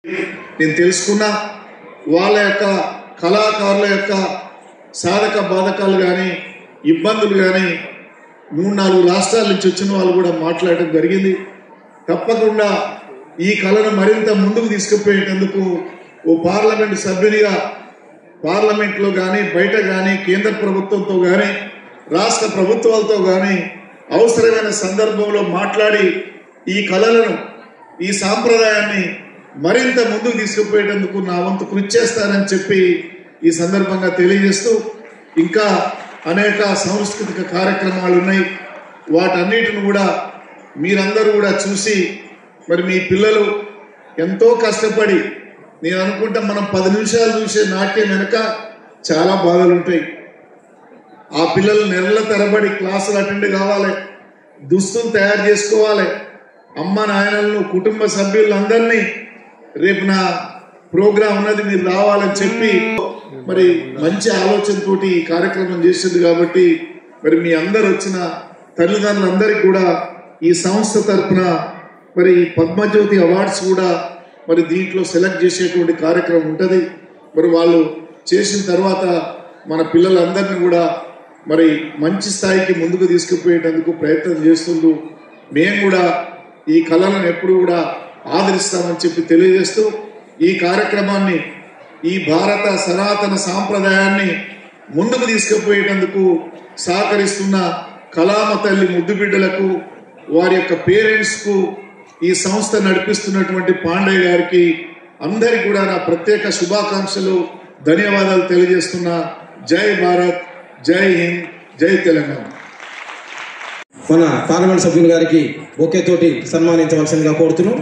నేను తెలుసుకున్నా వాళ్ళ యొక్క కళాకారుల యొక్క సాధక బాధకాలు కానీ ఇబ్బందులు కానీ మూడు నాలుగు రాష్ట్రాల నుంచి వచ్చిన వాళ్ళు కూడా మాట్లాడడం జరిగింది తప్పకుండా ఈ కళను మరింత ముందుకు తీసుకుపోయేటందుకు ఓ పార్లమెంట్ సభ్యునిగా పార్లమెంట్లో కానీ బయట కానీ కేంద్ర ప్రభుత్వంతో కానీ రాష్ట్ర ప్రభుత్వాలతో కానీ అవసరమైన సందర్భంలో మాట్లాడి ఈ కళలను ఈ సాంప్రదాయాన్ని మరింత ముందుకు తీసుకుపోయేటందుకు నా వంతు కృషి చేస్తానని చెప్పి ఈ సందర్భంగా తెలియజేస్తూ ఇంకా అనేక సాంస్కృతిక కార్యక్రమాలు ఉన్నాయి వాటన్నిటిని కూడా మీరందరూ కూడా చూసి మరి మీ పిల్లలు ఎంతో కష్టపడి నేను అనుకుంటా మనం పది నిమిషాలు చూసే నాట్యం వెనక చాలా బాధలు ఉంటాయి ఆ పిల్లలు నెలల తరబడి క్లాసులు అటెండ్ కావాలి దుస్తులు తయారు చేసుకోవాలి అమ్మ నాయనలను కుటుంబ సభ్యులందరినీ రేపు నా ప్రోగ్రాం ఉన్నది మీరు రావాలని చెప్పి మరి మంచి ఆలోచనతోటి ఈ కార్యక్రమం చేసింది కాబట్టి మరి మీ అందరు వచ్చిన తల్లిదండ్రులందరికీ కూడా ఈ సంస్థ తరపున మరి ఈ పద్మజ్యోతి అవార్డ్స్ కూడా మరి దీంట్లో సెలెక్ట్ చేసేటువంటి కార్యక్రమం ఉంటుంది మరి వాళ్ళు చేసిన తర్వాత మన పిల్లలందరినీ కూడా మరి మంచి స్థాయికి ముందుకు తీసుకుపోయేటందుకు ప్రయత్నం చేస్తుండ్రు మేము కూడా ఈ కళలను ఎప్పుడు కూడా ఆదరిస్తామని చెప్పి తెలియజేస్తూ ఈ కార్యక్రమాన్ని ఈ భారత సనాతన సాంప్రదాయాన్ని ముందుకు తీసుకుపోయేటందుకు సహకరిస్తున్న కళామ తల్లి ముద్దు బిడ్డలకు వారి యొక్క పేరెంట్స్కు ఈ సంస్థ నడిపిస్తున్నటువంటి పాండయ్య గారికి అందరికి కూడా నా ప్రత్యేక శుభాకాంక్షలు ధన్యవాదాలు తెలియజేస్తున్నా జై భారత్ జై హింద్ జై తెలంగాణ మన పార్లమెంట్ సభ్యులు గారికి బొకే తోటి సన్మానించవలసిందిగా కోరుతున్నాం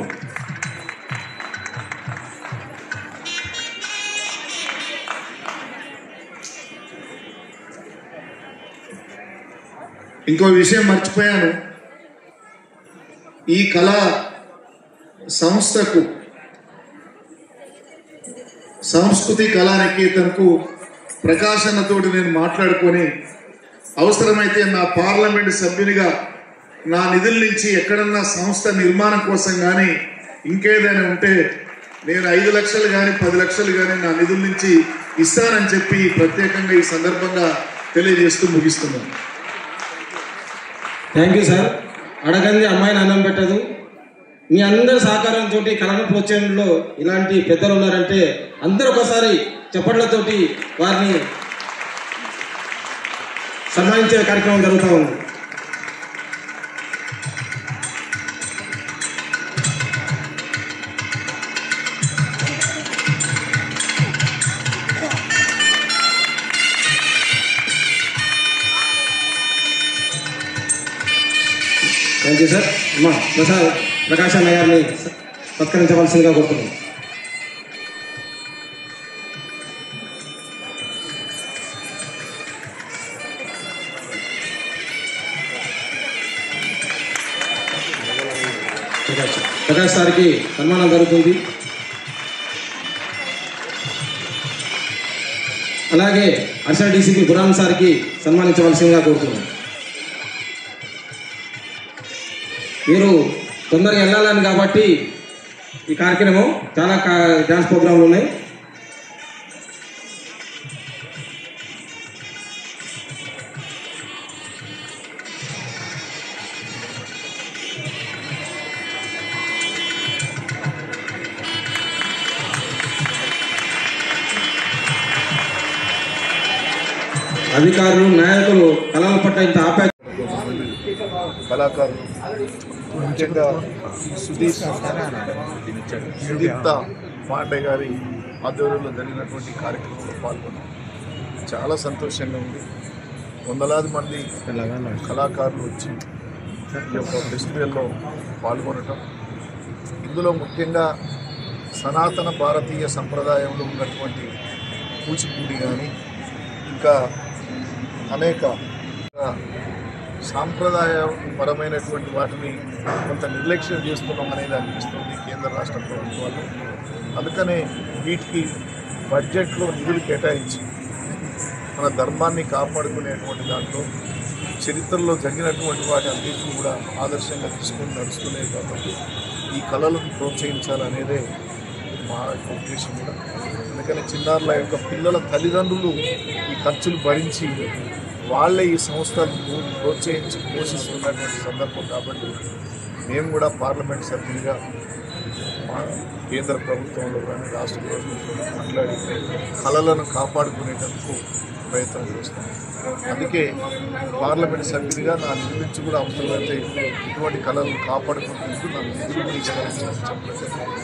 ఇంకో విషయం మర్చిపోయాను ఈ కళా సంస్థకు సంస్కృతి కళానికేతన్కు ప్రకాశనతోటి నేను మాట్లాడుకొని అవసరమైతే నా పార్లమెంట్ సభ్యునిగా నా నిధుల నుంచి ఎక్కడన్నా సంస్థ నిర్మాణం కోసం కానీ ఇంకేదైనా ఉంటే నేను ఐదు లక్షలు కానీ పది లక్షలు కానీ నా నిధుల నుంచి ఇస్తానని చెప్పి ప్రత్యేకంగా ఈ సందర్భంగా తెలియజేస్తూ ముగిస్తున్నాను థ్యాంక్ యూ సార్ అడగంది అమ్మాయిని అన్నం పెట్టదు మీ అందరి సహకారంతో కళను ప్రోత్సహంలో ఇలాంటి పెద్దలు ఉన్నారంటే అందరూ ఒకసారి చప్పట్లతోటి వారిని సన్మానించే కార్యక్రమం జరుగుతూ ఉంది థ్యాంక్ యూ సార్ అమ్మా ప్రసాద్ ప్రకాష్ అన్న గారిని సత్కరించవలసిందిగా కోరుతున్నాం ప్రకాష్ ప్రకాష్ సార్కి సన్మానం జరుగుతుంది అలాగే హర్ష డీసీపీ బురాన్ సార్కి సన్మానించవలసిందిగా కోరుతున్నాం మీరు తొందరగా వెళ్ళాలని కాబట్టి ఈ కార్యక్రమం చాలా కా- డ్యాన్స్ ప్రోగ్రాంలు ఉన్నాయి అధికారులు నాయకులు కళల పట్ల ఇంత ఆపే కళాకారులు ముఖ్యంగా సుదీప్ సుదీప్త పాండే గారి ఆధ్వర్యంలో జరిగినటువంటి కార్యక్రమంలో పాల్గొన్నాం చాలా సంతోషంగా ఉంది వందలాది మంది కళాకారులు వచ్చి ఈ యొక్క ఫెస్టివల్లో పాల్గొనటం ఇందులో ముఖ్యంగా సనాతన భారతీయ సంప్రదాయంలో ఉన్నటువంటి కూచిపూడి కానీ ఇంకా అనేక సాంప్రదాయపరమైనటువంటి వాటిని కొంత నిర్లక్ష్యం చేస్తున్నాం అనేది అనిపిస్తుంది కేంద్ర రాష్ట్ర ప్రభుత్వాలు అందుకనే వీటికి బడ్జెట్లో నిధులు కేటాయించి మన ధర్మాన్ని కాపాడుకునేటువంటి దాంట్లో చరిత్రలో జరిగినటువంటి వాటి అన్నింటిని కూడా ఆదర్శంగా తీసుకొని నడుస్తున్నాయి కాబట్టి ఈ కళలను ప్రోత్సహించాలనేదే మా యొక్క ఉద్దేశం కూడా అందుకని చిన్నారుల యొక్క పిల్లల తల్లిదండ్రులు ఈ ఖర్చులు భరించి వాళ్ళే ఈ సంస్థలను ప్రోత్సహించి పోషిస్తున్నటువంటి సందర్భం కాబట్టి మేము కూడా పార్లమెంట్ సభ్యులుగా మా కేంద్ర ప్రభుత్వంలో కానీ రాష్ట్ర ప్రభుత్వంలో మాట్లాడి కళలను కాపాడుకునేటందుకు ప్రయత్నం చేస్తాం అందుకే పార్లమెంట్ సభ్యుడిగా నా నిధుల కూడా అవసరమైతే ఇటువంటి కళలను కాపాడుకుంటూ నా నిధులు ఇస్తానని చెప్పడం జరిగింది.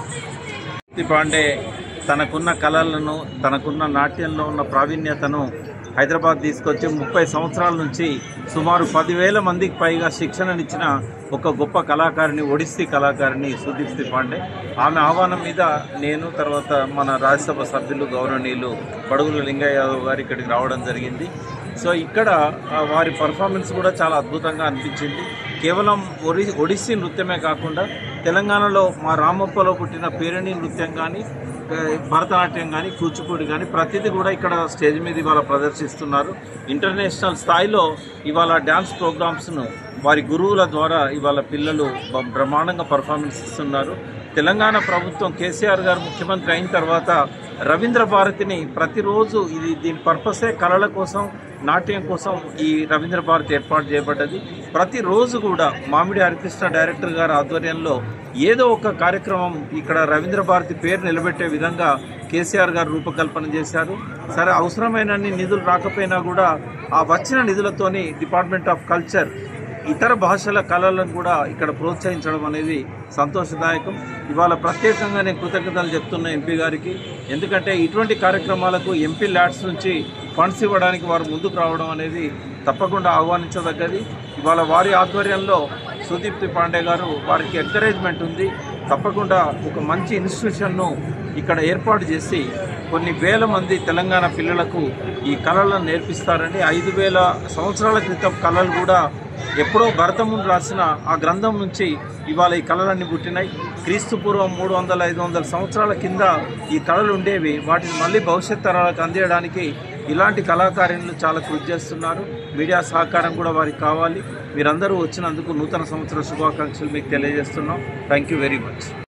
కీర్తి పాండే తనకున్న కళలను తనకున్న నాట్యంలో ఉన్న ప్రావీణ్యతను హైదరాబాద్ తీసుకొచ్చి ముప్పై సంవత్సరాల నుంచి సుమారు పదివేల మందికి పైగా శిక్షణనిచ్చిన ఒక గొప్ప కళాకారిణి ఒడిస్సీ కళాకారిణి సుదీప్తి పాండే ఆమె ఆహ్వానం మీద నేను తర్వాత మన రాజ్యసభ సభ్యులు గౌరవనీయులు పడుగుల లింగయ్య యాదవ్ గారు ఇక్కడికి రావడం జరిగింది సో ఇక్కడ ఆ, వారి పర్ఫార్మెన్స్ కూడా చాలా అద్భుతంగా అనిపించింది కేవలం ఒడి ఒడిస్సీ నృత్యమే కాకుండా తెలంగాణలో మా రామప్పలో పుట్టిన పేరణి నృత్యం కానీ ఆ, భరతనాట్యం కానీ కూచిపూడి కానీ ప్రతిదీ కూడా ఇక్కడ స్టేజ్ మీద ఇవాళ ప్రదర్శిస్తున్నారు ఇంటర్నేషనల్ స్థాయిలో ఇవాళ డ్యాన్స్ ప్రోగ్రామ్స్ను వారి గురువుల ద్వారా ఇవాళ పిల్లలు బ- బ్రహ్మాండంగా పర్ఫార్మెన్స్ ఇస్తున్నారు తెలంగాణ ప్రభుత్వం కేసీఆర్ గారు ముఖ్యమంత్రి అయిన తర్వాత రవీంద్ర భారతిని ప్రతిరోజు ఇది దీని పర్పసే కళల కోసం నాట్యం కోసం ఈ రవీంద్ర భారతి ఏర్పాటు చేయబడ్డది ప్రతిరోజు కూడా మామిడి హరికృష్ణ డైరెక్టర్ గారి ఆధ్వర్యంలో ఏదో ఒక కార్యక్రమం ఇక్కడ రవీంద్ర భారతి పేరు నిలబెట్టే విధంగా కేసీఆర్ గారు రూపకల్పన చేశారు సరే అవసరమైనన్ని నిధులు రాకపోయినా కూడా ఆ వచ్చిన నిధులతోని డిపార్ట్మెంట్ ఆఫ్ కల్చర్ ఇతర భాషల కళలను కూడా ఇక్కడ ప్రోత్సహించడం అనేది సంతోషదాయకం ఇవాళ ప్రత్యేకంగా నేను కృతజ్ఞతలు చెప్తున్న ఎంపీ గారికి ఎందుకంటే ఇటువంటి కార్యక్రమాలకు ఎంపీ ల్యాడ్స్ నుంచి ఫండ్స్ ఇవ్వడానికి వారు ముందుకు రావడం అనేది తప్పకుండా ఆహ్వానించదగ్గది ఇవాళ వారి ఆధ్వర్యంలో సుదీప్తి పాండే గారు వారికి ఎంకరేజ్మెంట్ ఉంది తప్పకుండా ఒక మంచి ఇన్స్టిట్యూషన్ను ఇక్కడ ఏర్పాటు చేసి కొన్ని వేల మంది తెలంగాణ పిల్లలకు ఈ కళలను నేర్పిస్తారని ఐదు వేల సంవత్సరాల క్రితం కళలు కూడా ఎప్పుడో భరతముని రాసిన ఆ గ్రంథం నుంచి ఇవాళ ఈ కళలన్నీ పుట్టినాయి క్రీస్తు పూర్వం మూడు వందల ఐదు వందల సంవత్సరాల కింద ఈ కళలు ఉండేవి వాటిని మళ్ళీ భవిష్యత్ తరాలకు అందించడానికి ఇలాంటి కళాకారులు చాలా కృషి చేస్తున్నారు మీడియా సహకారం కూడా వారికి కావాలి మీరందరూ వచ్చినందుకు నూతన సంవత్సర శుభాకాంక్షలు మీకు తెలియజేస్తున్నాం థ్యాంక్ యూ వెరీ మచ్